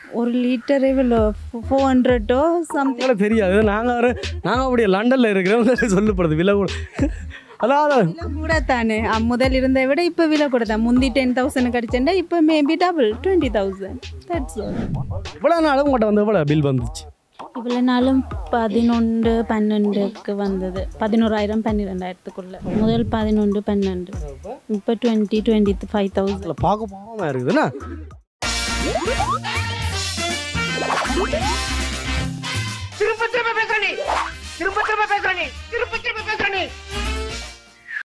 ஒரு லிட்டர் இவ்வளோ four ஹண்ட்ரட்டோ something எங்களுக்கு தெரியாது நாங்கள் வர நாங்கள் அப்படியே லண்டனில் இருக்கிறோம் சொல்லப்படுது விலை கூட அதாவது விலை கூட தானே அ, முதல் இருந்ததை விட இப்போ விலை கூட தான் முந்தி டென் தௌசண்ட் கிடச்சேன்டா இப்போ maybe double twenty thousand that's all இவ்வளோ நாளும் உங்கள்கிட்ட வந்து எவ்வளோ பில் வந்துச்சு இவ்வளோ நாளும் பதினொன்று பன்னெண்டுக்கு வந்தது பதினோராயிரம் பன்னிரெண்டாயிரத்துக்குள்ள முதல் பதினொன்று பன்னெண்டு இப்போ டுவெண்ட்டி டுவெண்ட்டி ஃபைவ் தௌசண்ட் இல்லை பார்க்க பாவமாக இருக்குதுண்ணா திரும்ப திரும்ப பேசுற நீ திரும்ப திரும்ப பேசுற நீ திரும்ப திரும்ப பேசுற நீ